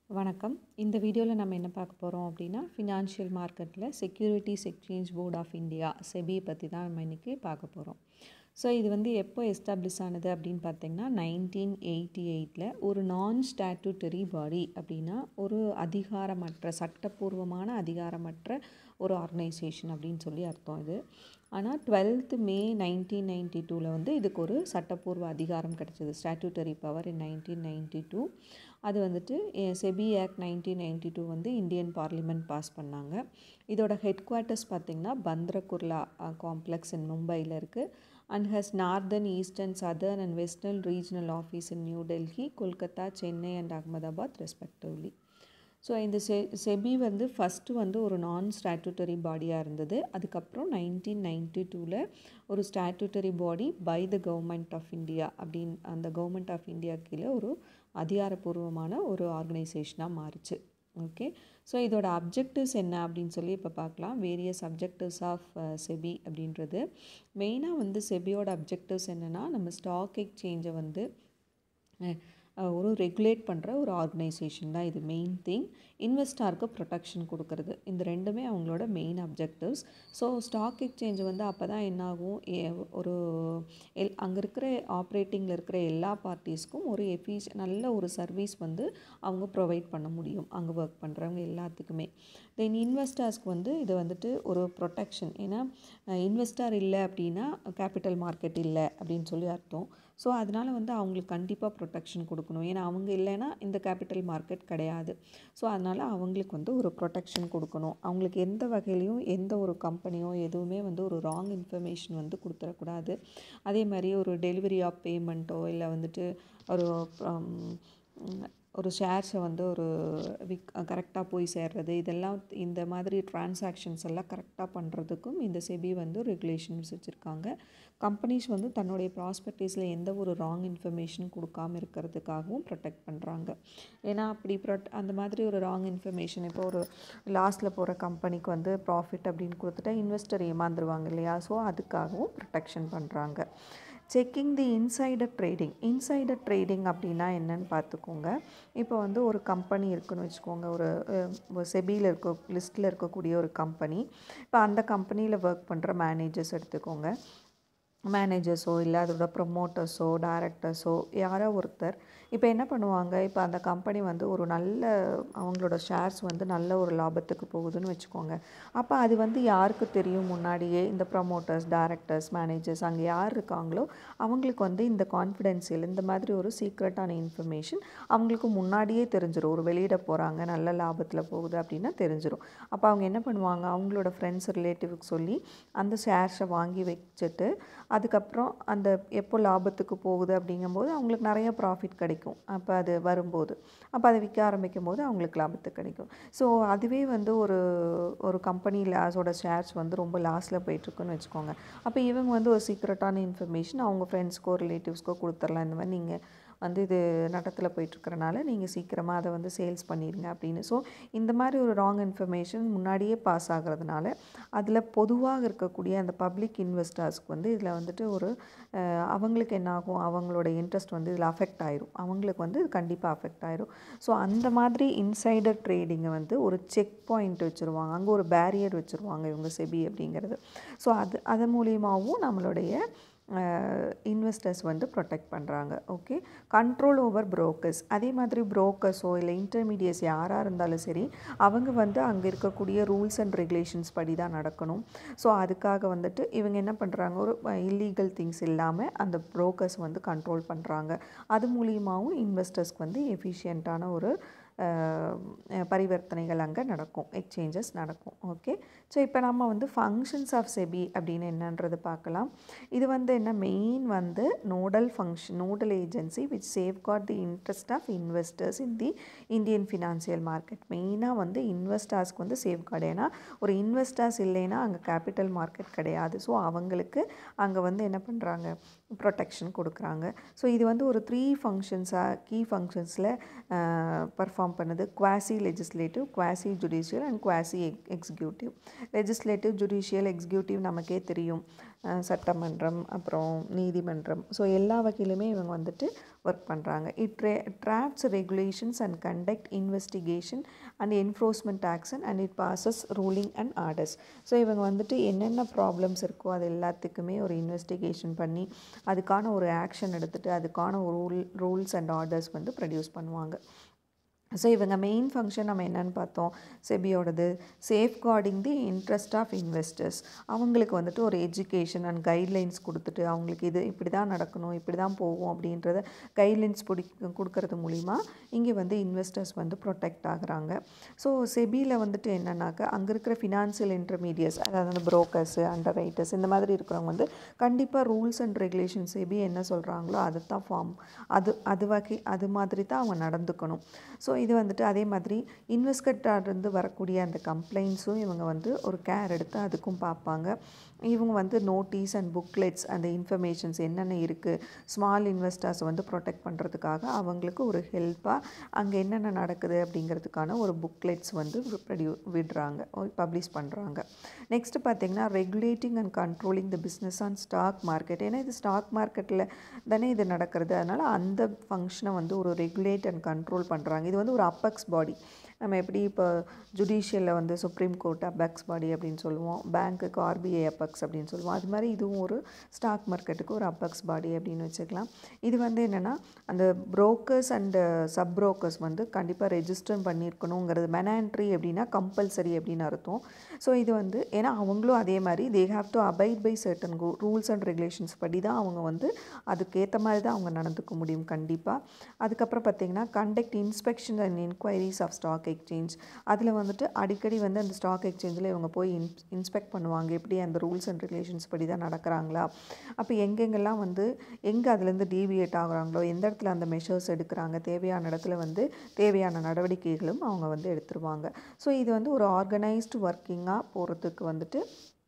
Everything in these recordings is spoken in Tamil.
வணக்கம் இந்த வீடியோவில் நம்ம என்ன பார்க்க போகிறோம் அப்படின்னா ஃபினான்ஷியல் மார்க்கெட்டில் securities exchange board of India SEBI பற்றி தான் நம்ம இன்றைக்கி பார்க்க போகிறோம் ஸோ இது வந்து எப்போ எஸ்டாப்ளிஷ் ஆனது அப்படின்னு பார்த்தீங்கன்னா நைன்டீன் எயிட்டி எயிட்டில் ஒரு நான் ஸ்டாட்யூட்டரி பாடி அப்படின்னா ஒரு அதிகாரமற்ற சட்டப்பூர்வமான அதிகாரமற்ற ஒரு ஆர்கனைசேஷன் அப்படின்னு சொல்லி அர்த்தம் இது ஆனால் டுவெல்த்து மே நைன்டீன் நைன்டி டூவில் வந்து இதுக்கு ஒரு சட்டப்பூர்வ அதிகாரம் கிடச்சிது statutory power in nineteen ninety two அது வந்துட்டு SEBI act nineteen ninety two வந்து இந்தியன் பார்லிமெண்ட் பாஸ் பண்ணாங்க இதோட ஹெட் குவார்ட்டர்ஸ் பார்த்திங்கன்னா பந்த்ரகுர்லா காம்ப்ளெக்ஸ் இன் மும்பையில் இருக்குது and has northern eastern southern and western regional office in new Delhi Kolkata Chennai and Ahmedabad respectively so இந்த செ செபி வந்து ஃபஸ்ட்டு வந்து ஒரு நான் ஸ்டாட்யூட்டரி பாடியாக இருந்தது அதுக்கப்புறம் நைன்டீன் நைன்டி டூவில் ஒரு statutory body by the government of India அப்படின் அந்த கவர்மெண்ட் ஆஃப் இந்தியா கீழே ஒரு அதிகாரப்பூர்வமான ஒரு ஆர்கனைசேஷனாக மாறுச்சு ஓகே ஸோ இதோட அப்ஜெக்டிவ்ஸ் என்ன அப்படின்னு சொல்லி இப்போ பார்க்கலாம் வேரியஸ் அப்ஜெக்டிவ்ஸ் ஆஃப் செபி அப்படின்றது மெயினாக வந்து செபியோட அப்ஜெக்டிவ்ஸ் என்னென்னா நம்ம ஸ்டாக் எக்ஸ்சேஞ்சை வந்து ஒரு ரெகுலேட் பண்ணுற ஒரு ஆர்கனைசேஷன் தான் இது மெயின் திங் இன்வெஸ்டாருக்கு ப்ரொடெக்ஷன் கொடுக்கறது இந்த ரெண்டுமே அவங்களோட main objectives so stock exchange வந்து அப்போ தான் என்னாகும் ஒரு எல் அங்கே இருக்கிற ஆப்ரேட்டிங்கில் இருக்கிற எல்லா பார்ட்டிஸ்க்கும் ஒரு எஃபீஸ் நல்ல ஒரு சர்வீஸ் வந்து அவங்க ப்ரொவைட் பண்ண முடியும் அங்கே ஒர்க் பண்ணுறவங்க எல்லாத்துக்குமே தென் இன்வெஸ்டர்ஸ்க்கு வந்து இது வந்துட்டு ஒரு ப்ரொடெக்ஷன் ஏன்னா இன்வெஸ்டர் இல்லை அப்படின்னா கேபிட்டல் மார்க்கெட் இல்லை அப்படின்னு சொல்லி அர்த்தம் ஸோ அதனால் வந்து அவங்களுக்கு கண்டிப்பாக ப்ரொடெக்ஷன் கொடுக்கணும் ஏன்னா அவங்க இல்லைன்னா இந்த கேபிட்டல் மார்க்கெட் கிடையாது ஸோ அதனால் அவங்களுக்கு வந்து ஒரு ப்ரொடெக்ஷன் கொடுக்கணும் அவங்களுக்கு எந்த வகையிலையும் எந்த ஒரு கம்பெனியோ எதுவுமே வந்து ஒரு ராங் இன்ஃபர்மேஷன் வந்து கொடுத்துடக்கூடாது அதே மாதிரி ஒரு டெலிவரி ஆஃப் பேமெண்ட்டோ இல்லை வந்துட்டு ஒரு ஒரு ஷேர்ஸை வந்து ஒரு விக் கரெக்டாக போய் சேர்றது இதெல்லாம் இந்த மாதிரி டிரான்சாக்ஷன்ஸ் எல்லாம் கரெக்டாக பண்ணுறதுக்கும் இந்த செபி வந்து ரெகுலேஷன்ஸ் வச்சுருக்காங்க கம்பெனிஸ் வந்து தன்னுடைய ப்ராஸ்பெக்டிஸில் எந்த ஒரு ராங் இன்ஃபர்மேஷன் கொடுக்காம இருக்கிறதுக்காகவும் ப்ரொடெக்ட் பண்ணுறாங்க ஏன்னா அப்படி ப்ரொட் அந்த மாதிரி ஒரு ராங் இன்ஃபர்மேஷன் இப்போ ஒரு லாஸ்ட்டில் போகிற கம்பெனிக்கு வந்து ப்ராஃபிட் அப்படின்னு கொடுத்துட்டா இன்வெஸ்டர் ஏமாந்துருவாங்க இல்லையா ஸோ அதுக்காகவும் ப்ரொடெக்ஷன் பண்ணுறாங்க checking the insider trading insider trading அப்படின்னா என்னன்னு பார்த்துக்கோங்க இப்போ வந்து ஒரு கம்பெனி இருக்குன்னு வச்சுக்கோங்க ஒரு செபியில் இருக்க லிஸ்ட்டில் இருக்கக்கூடிய ஒரு கம்பெனி இப்போ அந்த கம்பெனியில் ஒர்க் பண்ணுற மேனேஜர்ஸ் எடுத்துக்கோங்க மேனேஜர்ஸோ இல்லை அதோட ப்ரொமோட்டர்ஸோ டேரக்டர்ஸோ யாரோ ஒருத்தர் இப்போ என்ன பண்ணுவாங்க இப்போ அந்த கம்பெனி வந்து ஒரு நல்ல அவங்களோட ஷேர்ஸ் வந்து நல்ல ஒரு லாபத்துக்கு போகுதுன்னு வச்சுக்கோங்க அப்போ அது வந்து யாருக்கு தெரியும் முன்னாடியே இந்த ப்ரொமோட்டர்ஸ் டேரக்டர்ஸ் மேனேஜர்ஸ் அங்கே யார் இருக்காங்களோ அவங்களுக்கு வந்து இந்த கான்ஃபிடென்சியல் இந்த மாதிரி ஒரு சீக்ரெட்டான இன்ஃபர்மேஷன் அவங்களுக்கு முன்னாடியே தெரிஞ்சிடும் ஒரு வெளியிட போகிறாங்க நல்ல லாபத்தில் போகுது அப்படின்னா தெரிஞ்சிடும் அப்போ அவங்க என்ன பண்ணுவாங்க அவங்களோட ஃப்ரெண்ட்ஸ் ரிலேட்டிவ்க்கு சொல்லி அந்த ஷேர்ஸை வாங்கி வச்சுட்டு அதுக்கப்புறம் அந்த எப்போ லாபத்துக்கு போகுது அப்படிங்கும்போது அவங்களுக்கு நிறைய ப்ராஃபிட் கிடைக்கும் அப்போ அது வரும்போது அப்போ அதை விற்க ஆரம்பிக்கும் போது அவங்களுக்கு லாபத்துக்கு கிடைக்கும் ஸோ அதுவே வந்து ஒரு ஒரு கம்பெனி லாஸோட ஷேர்ஸ் வந்து ரொம்ப லாஸில் போயிட்டுருக்குன்னு வச்சுக்கோங்க அப்போ இவங்க வந்து ஒரு சீக்ரெட்டான இன்ஃபர்மேஷன் அவங்க ஃப்ரெண்ட்ஸ்க்கோ ரிலேட்டிவ்ஸ்க்கோ கொடுத்துடலாம் இந்த மாதிரி நீங்கள் வந்து இது நடத்தில் போயிட்டுருக்கறனால நீங்கள் சீக்கிரமாக அதை வந்து சேல்ஸ் பண்ணிடுங்க அப்படின்னு ஸோ இந்த மாதிரி ஒரு ராங் இன்ஃபர்மேஷன் முன்னாடியே பாஸ் ஆகிறதுனால அதில் பொதுவாக இருக்கக்கூடிய அந்த பப்ளிக் இன்வெஸ்டர்ஸ்க்கு வந்து இதில் வந்துட்டு ஒரு அவங்களுக்கு என்ன ஆகும் அவங்களோட இன்ட்ரெஸ்ட் வந்து இதில் அஃபெக்ட் ஆயிரும் அவங்களுக்கு வந்து இது கண்டிப்பாக அஃபெக்ட் ஆயிரும் ஸோ அந்த மாதிரி இன்சைடர் ட்ரேடிங்கை வந்து ஒரு செக் பாயிண்ட் வச்சுருவாங்க அங்கே ஒரு பேரியர் வச்சுருவாங்க இவங்க செபி அப்படிங்கிறது ஸோ அது அது மூலியமாகவும் நம்மளுடைய இன்வெஸ்டர்ஸ் வந்து ப்ரொடெக்ட் பண்ணுறாங்க ஓகே கண்ட்ரோல் ஓவர் புரோக்கர்ஸ் அதே மாதிரி புரோக்கர்ஸோ இல்லை இன்டர்மீடியட்ஸ் யாராக இருந்தாலும் சரி அவங்க வந்து அங்கே இருக்கக்கூடிய ரூல்ஸ் அண்ட் ரெகுலேஷன்ஸ் படி தான் நடக்கணும் ஸோ அதுக்காக வந்துட்டு இவங்க என்ன பண்ணுறாங்க ஒரு இல்லீகல் திங்ஸ் இல்லாமல் அந்த புரோக்கர்ஸ் வந்து கண்ட்ரோல் பண்ணுறாங்க அது மூலியமாகவும் இன்வெஸ்டர்ஸ்க்கு வந்து எஃபிஷியண்ட்டான ஒரு பரிவர்த்தனைகள் அங்கே நடக்கும் எக்ஸ்சேஞ்சஸ் நடக்கும் ஓகே ஸோ இப்போ நம்ம வந்து ஃபங்க்ஷன்ஸ் ஆஃப் செபி அப்படின்னு என்னன்றது பார்க்கலாம் இது வந்து என்ன மெயின் வந்து nodal function nodal agency which safeguard the interest of investors in the Indian financial market மெயினாக வந்து இன்வெஸ்டர்ஸ்க்கு வந்து சேஃப்கார்டு ஏன்னா ஒரு இன்வெஸ்டர்ஸ் இல்லைன்னா அங்கே கேபிட்டல் மார்க்கெட் கிடையாது ஸோ அவங்களுக்கு அங்கே வந்து என்ன பண்ணுறாங்க ப்ரொடெக்ஷன் கொடுக்குறாங்க ஸோ இது வந்து ஒரு த்ரீ ஃபங்க்ஷன்ஸாக கீ ஃபங்க்ஷன்ஸில் பர்ஃபார்ம் ஃபார்ம் பண்ணுது quasi legislative quasi judicial and quasi executive legislative judicial executive நமக்கே தெரியும் சட்டமன்றம் அப்புறம் நீதிமன்றம் ஸோ எல்லா வகையிலுமே இவங்க வந்துட்டு ஒர்க் பண்ணுறாங்க இட் ட்ரே drafts regulations and conduct investigation and enforcement action and it passes ruling and orders so இவங்க வந்துட்டு என்னென்ன ப்ராப்ளம்ஸ் இருக்கோ அது எல்லாத்துக்குமே ஒரு இன்வெஸ்டிகேஷன் பண்ணி அதுக்கான ஒரு ஆக்ஷன் எடுத்துகிட்டு அதுக்கான ஒரு ரூல் ரூல்ஸ் அண்ட் ஆர்டர்ஸ் வந்து ப்ரொடியூஸ் பண்ணுவாங்க ஸோ இவங்க மெயின் ஃபங்க்ஷன் நம்ம என்னென்னு பார்த்தோம் செபியோடது safeguarding the interest of investors அவங்களுக்கு வந்துட்டு ஒரு எஜுகேஷன் அண்ட் கைட்லைன்ஸ் கொடுத்துட்டு அவங்களுக்கு இது இப்படி தான் நடக்கணும் இப்படி தான் போகும் அப்படின்றத கைட்லைன்ஸ் பிடி கொடுக்கறது மூலிமா இங்கே வந்து இன்வெஸ்டர்ஸ் வந்து ப்ரொடெக்ட் ஆகுறாங்க ஸோ செபியில் வந்துட்டு என்னென்னாக்கா அங்கே இருக்கிற ஃபினான்சியல் இன்டர்மீடியட்ஸ் அதாவது அந்த புரோக்கர்ஸு அண்டர் ரைட்டர்ஸ் இந்த மாதிரி இருக்கிறவங்க வந்து கண்டிப்பாக ரூல்ஸ் அண்ட் ரெகுலேஷன் செபி என்ன சொல்கிறாங்களோ அதை தான் ஃபார்ம் அது அது வகை அது மாதிரி தான் அவங்க நடந்துக்கணும் ஸோ இது வந்துட்டு அதே மாதிரி இன்வெஸ்டர்லேருந்து வரக்கூடிய அந்த கம்ப்ளைண்ட்ஸும் இவங்க வந்து ஒரு கேர் எடுத்து அதுக்கும் பார்ப்பாங்க இவங்க வந்து நோட்டீஸ் அண்ட் புக்லெட்ஸ் அந்த இன்ஃபர்மேஷன்ஸ் என்னென்ன இருக்குது ஸ்மால் இன்வெஸ்டர்ஸ் வந்து ப்ரொடெக்ட் பண்ணுறதுக்காக அவங்களுக்கு ஒரு ஹெல்ப்பாக அங்கே என்னென்ன நடக்குது அப்படிங்கிறதுக்கான ஒரு புக்லெட்ஸ் வந்து ப்ரொடியூ விடுறாங்க பப்ளிஷ் பண்ணுறாங்க நெக்ஸ்ட்டு பார்த்திங்கன்னா regulating and controlling the business on stock market ஏன்னா இது ஸ்டாக் மார்க்கெட்டில் தானே இது நடக்கிறது அதனால் அந்த ஃபங்க்ஷனை வந்து ஒரு ரெகுலேட் அண்ட் கண்ட்ரோல் பண்ணுறாங்க இது வந்து ஒரு அப்பக்ஸ் பாடி நம்ம எப்படி இப்போ ஜுடிஷியலில் வந்து சுப்ரீம் கோர்ட் அப்பக்ஸ் பாடி அப்படின்னு சொல்லுவோம் பேங்க்குக்கு ஆர்பிஐ அப்பக்ஸ் அப்படின்னு சொல்லுவோம் அது மாதிரி இதுவும் ஒரு ஸ்டாக் மார்க்கெட்டுக்கு ஒரு அப்பக்ஸ் பாடி அப்படின்னு வச்சுக்கலாம் இது வந்து என்னென்னா அந்த புரோக்கர்ஸ் அண்டு சப் புரோக்கர்ஸ் வந்து கண்டிப்பாக ரெஜிஸ்டர் பண்ணியிருக்கணுங்கிறது மெனான்ட்ரி அப்படின்னா கம்பல்சரி அப்படின்னு அர்த்தம் ஸோ இது வந்து ஏன்னா அவங்களும் அதே மாதிரி they have to abide by certain rules and regulations படி தான் அவங்க வந்து அதுக்கேற்ற மாதிரி தான் அவங்க நடந்துக்க முடியும் கண்டிப்பாக அதுக்கப்புறம் பார்த்திங்கன்னா conduct inspection and enquiries of stock exchange அதில் வந்துட்டு அடிக்கடி வந்து அந்த ஸ்டாக் எக்ஸ்சேஞ்சில் இவங்க போய் இன் இன்ஸ்பெக்ட் பண்ணுவாங்க எப்படி அந்த ரூல்ஸ் அண்ட் ரெகுலேஷன்ஸ் படி தான் நடக்கிறாங்களா அப்போ எங்கெங்கெல்லாம் வந்து எங்கே அதுலேருந்து டீவியேட் ஆகுறாங்களோ எந்த இடத்துல அந்த மெஷர்ஸ் எடுக்கிறாங்க தேவையான இடத்துல வந்து தேவையான நடவடிக்கைகளும் அவங்க வந்து எடுத்துருவாங்க ஸோ இது வந்து ஒரு ஆர்கனைஸ்டு ஒர்க்கிங்காக போகிறதுக்கு வந்துட்டு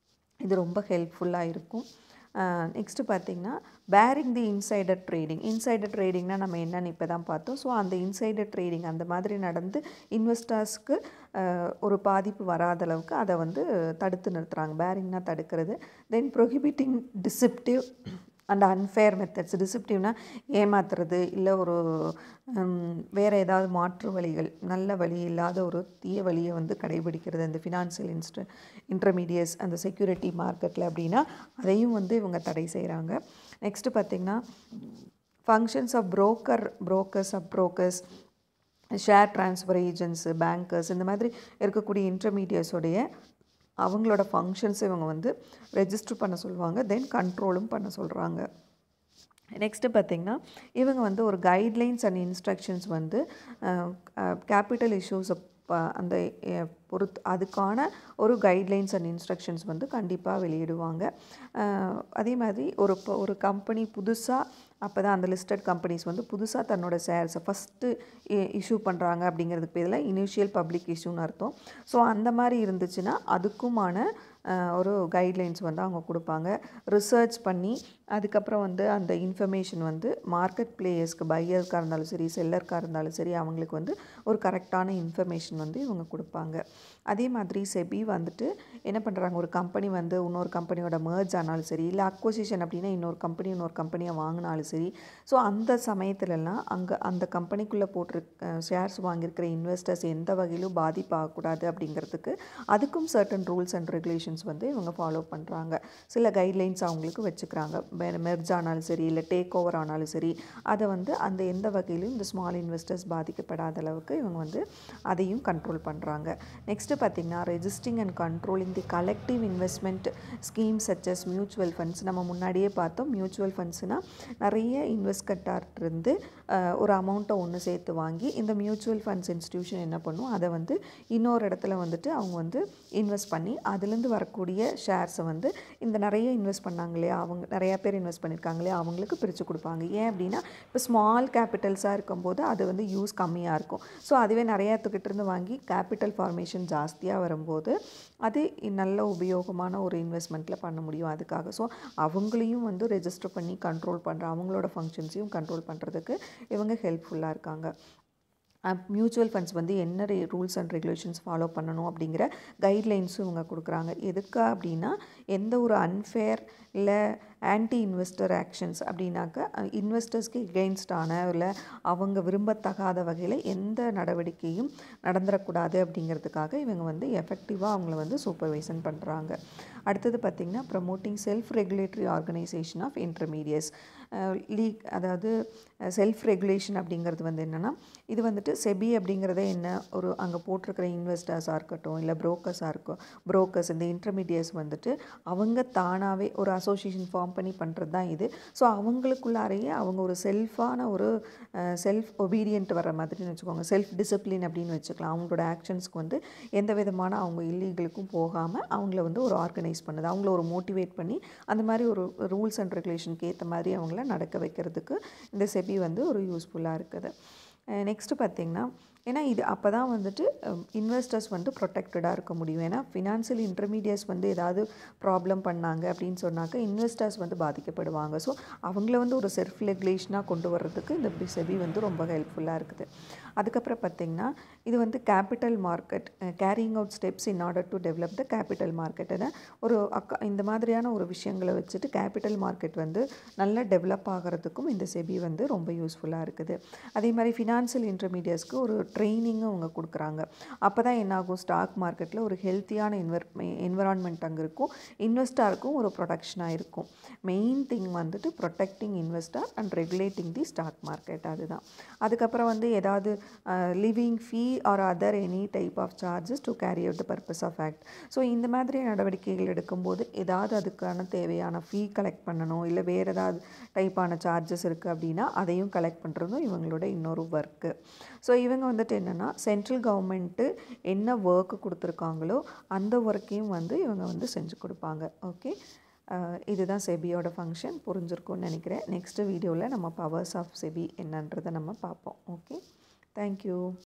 இது ரொம்ப ஹெல்ப்ஃபுல்லாக இருக்கும் நெக்ஸ்ட்டு பார்த்திங்கன்னா barring the insider trading insider ட்ரேடிங்னா நம்ம என்னென்னு இப்போ தான் பார்த்தோம் ஸோ அந்த இன்சைடர் ட்ரேடிங் அந்த மாதிரி நடந்து இன்வெஸ்டர்ஸ்க்கு ஒரு பாதிப்பு வராத அளவுக்கு அதை வந்து தடுத்து நிறுத்துகிறாங்க பேரிங்னா தடுக்கிறது then prohibiting deceptive and unfair methods டிசிப்டிவ்னா ஏமாத்துறது இல்லை ஒரு வேறு ஏதாவது மாற்று வழிகள் நல்ல வழி இல்லாத ஒரு தீய வழியை வந்து கடைபிடிக்கிறது அந்த ஃபினான்சியல் இன்ஸ்ட இன்டர்மீடியட்ஸ் அந்த செக்யூரிட்டி மார்க்கெட்டில் அப்படின்னா அதையும் வந்து இவங்க தடை செய்கிறாங்க நெக்ஸ்ட்டு பார்த்திங்கன்னா functions of broker brokers of brokers share transfer agents bankers இந்த மாதிரி இருக்கக்கூடிய இன்டர்மீடியட்ஸோடைய அவங்களோட ஃபங்க்ஷன்ஸ் இவங்க வந்து ரெஜிஸ்டர் பண்ண சொல்லுவாங்க தென் கண்ட்ரோலும் பண்ண சொல்கிறாங்க நெக்ஸ்ட்டு பார்த்திங்கன்னா இவங்க வந்து ஒரு கைட்லைன்ஸ் அண்ட் இன்ஸ்ட்ரக்ஷன்ஸ் வந்து கேபிட்டல் இஷ்யூஸை அந்த பொறுத்து அதுக்கான ஒரு கைட்லைன்ஸ் அண்ட் இன்ஸ்ட்ரக்ஷன்ஸ் வந்து கண்டிப்பாக வெளியிடுவாங்க அதே மாதிரி ஒரு ஒரு கம்பெனி புதுசாக அப்போ தான் அந்த லிஸ்டட் கம்பெனிஸ் வந்து புதுசாக தன்னோட ஷேர்ஸை ஃபஸ்ட்டு இஷ்யூ பண்ணுறாங்க அப்படிங்கிறதுக்கு பேரில் இனிஷியல் பப்ளிக் இஷ்யூன்னு அர்த்தம் ஸோ அந்த மாதிரி இருந்துச்சுன்னா அதுக்குமான ஒரு கைட்லைன்ஸ் வந்து அவங்க கொடுப்பாங்க ரிசர்ச் பண்ணி அதுக்கப்புறம் வந்து அந்த இன்ஃபர்மேஷன் வந்து மார்க்கெட் பிளேயர்ஸ்க்கு பையர்க்காக இருந்தாலும் சரி செல்லருக்காக இருந்தாலும் சரி அவங்களுக்கு வந்து ஒரு கரெக்டான இன்ஃபர்மேஷன் வந்து இவங்க கொடுப்பாங்க அதே மாதிரி செபி வந்துட்டு என்ன பண்ணுறாங்க ஒரு கம்பெனி வந்து இன்னொரு கம்பெனியோட மேர்ஜ் ஆனாலும் சரி இல்லை அக்வசிஷன் அப்படின்னா இன்னொரு கம்பெனி இன்னொரு கம்பெனியை வாங்கினாலும் சரி ஸோ அந்த சமயத்துலலாம் அங்கே அந்த கம்பெனிக்குள்ளே போட்டிருக்க ஷேர்ஸ் வாங்கியிருக்கிற இன்வெஸ்டர்ஸ் எந்த வகையிலும் பாதிப்பாகக்கூடாது அப்படிங்கிறதுக்கு அதுக்கும் சர்டன் ரூல்ஸ் அண்ட் ரெகுலேஷன்ஸ் வந்து இவங்க ஃபாலோ பண்ணுறாங்க சில கைட்லைன்ஸ் அவங்களுக்கு வச்சுக்கிறாங்க மெர்ஜ் ஆனாலும் சரி இல்லை டேக் ஓவர் ஆனாலும் சரி அதை வந்து அந்த எந்த வகையிலும் இந்த ஸ்மால் இன்வெஸ்டர்ஸ் பாதிக்கப்படாத அளவுக்கு இவங்க வந்து அதையும் கண்ட்ரோல் பண்ணுறாங்க நெக்ஸ்ட்டு பார்த்திங்கன்னா registering and controlling the collective investment scheme such as mutual funds நம்ம முன்னாடியே பார்த்தோம் மியூச்சுவல் ஃபண்ட்ஸ்னால் நிறைய இன்வெஸ்ட்கட்டார்ட்டிருந்து ஒரு அமௌண்ட்டை ஒன்று சேர்த்து வாங்கி இந்த மியூச்சுவல் ஃபண்ட்ஸ் இன்ஸ்டியூஷன் என்ன பண்ணும் அதை வந்து இன்னொரு இடத்துல வந்துட்டு அவங்க வந்து இன்வெஸ்ட் பண்ணி அதுலேருந்து வரக்கூடிய ஷேர்ஸை வந்து இந்த நிறைய இன்வெஸ்ட் பண்ணாங்க இல்லையா அவங்க நிறையா பேர் இன்வெஸ்ட் பண்ணியிருக்காங்க இல்லையா அவங்களுக்கு பிரித்து கொடுப்பாங்க ஏன் அப்படின்னா இப்போ ஸ்மால் கேபிட்டல்ஸாக இருக்கும்போது அது வந்து யூஸ் கம்மியாக இருக்கும் ஸோ அதுவே நிறையாத்துக்கிட்ட இருந்து வாங்கி கேபிட்டல் ஃபார்மேஷன் ஜாஸ்தியாக வரும்போது அது நல்ல உபயோகமான ஒரு இன்வெஸ்ட்மெண்ட்டில் பண்ண முடியும் அதுக்காக ஸோ அவங்களையும் வந்து ரெஜிஸ்டர் பண்ணி கண்ட்ரோல் பண்ணுற அவங்களோட ஃபங்க்ஷன்ஸையும் கண்ட்ரோல் பண்ணுறதுக்கு இவங்க ஹெல்ப்ஃபுல்லாக இருக்காங்க மியூச்சுவல் ஃபண்ட்ஸ் வந்து என்ன ரே ரூல்ஸ் அண்ட் ரெகுலேஷன்ஸ் ஃபாலோ பண்ணணும் அப்படிங்கிற கைட்லைன்ஸும் இவங்க கொடுக்குறாங்க எதுக்கு அப்படின்னா எந்த ஒரு அன்ஃபேர் இல்லை ஆன்டி இன்வெஸ்டர் ஆக்ஷன்ஸ் அப்படின்னாக்க இன்வெஸ்டர்ஸ்க்கு எகெயின்ஸ்டான இல்லை அவங்க விரும்பத்தகாத வகையில் எந்த நடவடிக்கையும் நடந்துடக்கூடாது அப்படிங்கிறதுக்காக இவங்க வந்து எஃபெக்டிவாக அவங்கள வந்து சூப்பர்வைசன் பண்ணுறாங்க அடுத்தது பார்த்திங்கன்னா promoting self regulatory organisation of intermediates லீக் அதாவது செல்ஃப் ரெகுலேஷன் அப்படிங்கிறது வந்து என்னென்னா இது வந்துட்டு செபி அப்படிங்கிறதே என்ன ஒரு அங்கே போட்டிருக்கிற இன்வெஸ்டர்ஸாக இருக்கட்டும் இல்லை புரோக்கர்ஸாக இருக்கும் புரோக்கர்ஸ் இந்த இன்டர்மீடியட்ஸ் வந்துட்டு அவங்க தானாகவே ஒரு அசோசியேஷன் ஃபார்ம் பண்ணி பண்ணுறது தான் இது ஸோ அவங்களுக்குள்ளாரையே அவங்க ஒரு செல்ஃபான ஒரு செல்ஃப் ஒபீடியன்ட் வர மாதிரின்னு வச்சுக்கோங்க செல்ஃப் டிசிப்ளின் அப்படின்னு வச்சுக்கலாம் அவங்களோட ஆக்ஷன்ஸ்க்கு வந்து எந்த விதமான அவங்க இல்லீகலுக்கும் போகாமல் அவங்கள வந்து ஒரு ஆர்கனைஸ் பண்ணுது அவங்கள ஒரு மோட்டிவேட் பண்ணி அந்த மாதிரி ஒரு ரூல்ஸ் அண்ட் ரெகுலேஷனுக்கு ஏற்ற மாதிரி அவங்கள நடக்க வைக்கிறதுக்கு இந்த செபி வந்து ஒரு யூஸ்ஃபுல்லாக இருக்குது நெக்ஸ்ட்டு பார்த்திங்கன்னா ஏன்னா இது அப்போ தான் வந்துட்டு இன்வெஸ்டர்ஸ் வந்து ப்ரொடெக்டடாக இருக்க முடியும் ஏன்னா ஃபினான்ஷியல் இன்டர்மீடியட்ஸ் வந்து ஏதாவது ப்ராப்ளம் பண்ணாங்க அப்படின்னு சொன்னாக்க இன்வெஸ்டர்ஸ் வந்து பாதிக்கப்படுவாங்க ஸோ அவங்கள வந்து ஒரு செல்ஃப் ரெகுலேஷனாக கொண்டு வர்றதுக்கு இந்த செபி வந்து ரொம்ப ஹெல்ப்ஃபுல்லாக இருக்குது அதுக்கப்புறம் பார்த்திங்கன்னா இது வந்து capital market carrying out steps in order to develop the capital மார்க்கெட்டுன்னு ஒரு அக்கா இந்த மாதிரியான ஒரு விஷயங்களை வச்சுட்டு கேபிட்டல் மார்க்கெட் வந்து நல்லா டெவலப் ஆகிறதுக்கும் இந்த செபி வந்து ரொம்ப யூஸ்ஃபுல்லாக இருக்குது அதே மாதிரி ஃபினான்ஷியல் இன்டர்மீடியட்ஸ்க்கு ஒரு ட்ரைனிங்கும் அவங்க கொடுக்குறாங்க அப்போ தான் என்னாகும் ஸ்டாக் மார்க்கெட்டில் ஒரு ஹெல்த்தியான இன்வர் என்விரான்மெண்ட் அங்கே இருக்கும் இன்வெஸ்டாருக்கும் ஒரு ப்ரொடக்ஷனாக இருக்கும் மெயின் திங் வந்துட்டு protecting investor and regulating the stock market அதுதான் அதுக்கப்புறம் வந்து ஏதாவது levying fee or other any type of charges to carry out the purpose of act so இந்த மாதிரி நடவடிக்கைகள் எடுக்கும்போது ஏதாவது அதுக்கான தேவையான ஃபீ கலெக்ட் பண்ணணும் இல்லை வேறு ஏதாவது டைப்பான சார்ஜஸ் இருக்குது அப்படின்னா அதையும் கலெக்ட் பண்ணுறதும் இவங்களோட இன்னொரு ஒர்க்கு ஸோ இவங்க வந்துட்டு என்னென்னா சென்ட்ரல் கவர்மெண்ட்டு என்ன ஒர்க்கு கொடுத்துருக்காங்களோ அந்த ஒர்க்கையும் வந்து இவங்க வந்து செஞ்சு கொடுப்பாங்க ஓகே இதுதான் செபியோட ஃபங்க்ஷன் புரிஞ்சிருக்கும்னு நினைக்கிறேன் நெக்ஸ்ட்டு வீடியோவில் நம்ம பவர்ஸ் ஆஃப் செபி என்னன்றதை நம்ம பார்ப்போம் ஓகே தேங்க்யூ